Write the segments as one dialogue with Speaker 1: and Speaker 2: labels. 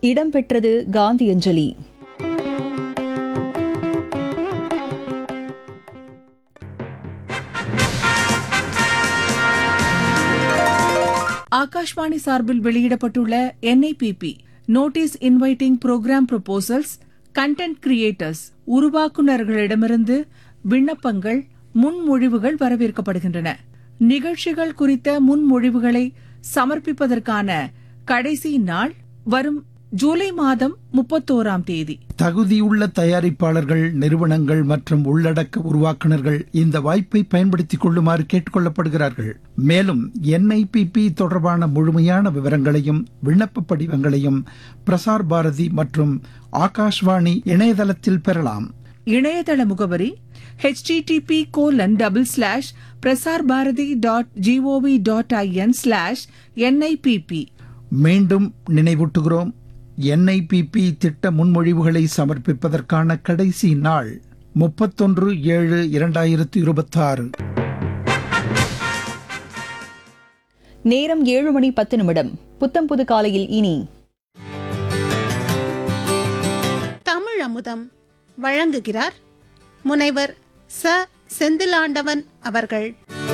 Speaker 1: இடம்பெற்றது காந்தி அஞ்சலி
Speaker 2: ஆகாஷ்வாணி சார்பில் வெளியிடப்பட்டுள்ள NIBP notice inviting programme proposals content creators உருவாக்குநர்களிடமிருந்து விண்ணப்பங்கள் முன்மொழிவுகள் வரவேற்கப்படுகின்றன நிகழ்ச்சிகள் குறித்த முன்மொழிவுகளை சமர்ப்பிப்பதற்கான கடைசி நாள் வரும் ஜூலை மாதம் முப்பத்தோராம் தேதி
Speaker 3: தகுதியுள்ள தயாரிப்பாளர்கள் நிறுவனங்கள் மற்றும் உள்ளடக்க உருவாக்குனர்கள் இந்த வாய்ப்பை பயன்படுத்திக் கொள்ளுமாறு கேட்டுக்கொள்ளப்படுகிறார்கள் மேலும் என்ஐபிபி தொடர்பான முழுமையான விவரங்களையும் விண்ணப்ப படிவங்களையும் பிரசார் பாரதி மற்றும் ஆகாஷ்வாணி இணையதளத்தில் பெறலாம்
Speaker 2: இணையதள முகவரி http colon double slash Prasar Bharati dot GOV dot IN slash NIBP
Speaker 3: மீண்டும் நினைவூட்டுகிறோம் என்ஐபிபி திட்ட முன்மொழிவுகளை சமர்ப்பிப்பதற்கான கடைசி நாள் முப்பத்தொன்று ஏழு இரண்டாயிரத்து இருபத்தாறு
Speaker 1: நேரம் ஏழு மணி பத்து நிமிடம் புத்தம் புது காலையில் இனி
Speaker 4: தமிழ் அமுதம் வழங்குகிறார் முனைவர் ச செந்திலாண்டவன் அவர்கள்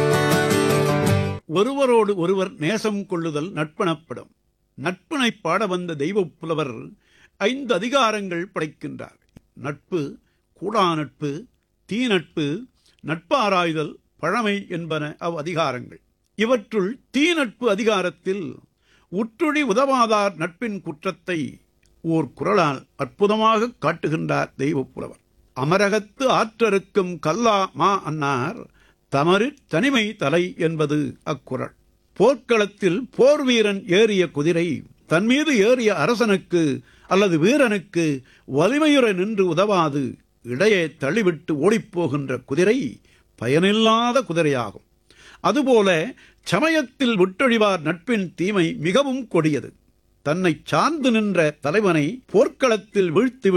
Speaker 5: ஒருவரோடு ஒருவர் நேசம் கொள்ளுதல் நட்பெனப்படும் நட்பினை பாட வந்த தெய்வப் புலவர் ஐந்து அதிகாரங்கள் படைக்கின்றார் நட்பு கூடா நட்பு தீ நட்பு நட்பாராய்தல் பழமை என்பன அவ் அதிகாரங்கள் இவற்றுள் தீ நட்பு அதிகாரத்தில் உற்றுழி உதவாதார் நட்பின் குற்றத்தை ஓர் குரலால் அற்புதமாக காட்டுகின்றார் தெய்வப் புலவர் அமரகத்து ஆற்றருக்கும் கல்லா மா அன்னார் தமரிற் தனிமை தலை என்பது அக்குறள் போர்க்களத்தில் போர் வீரன் ஏறிய குதிரை தன் மீது ஏறிய அரசனுக்கு அல்லது வீரனுக்கு வலிமையுற நின்று உதவாது இடையே தள்ளிவிட்டு ஓடிப்போகின்ற குதிரை பயனில்லாத குதிரையாகும் அதுபோல சமயத்தில் விட்டொழிவார் நட்பின் தீமை மிகவும் கொடியது தன்னை சார்ந்து நின்ற தலைவனை போர்க்களத்தில் வீழ்த்தி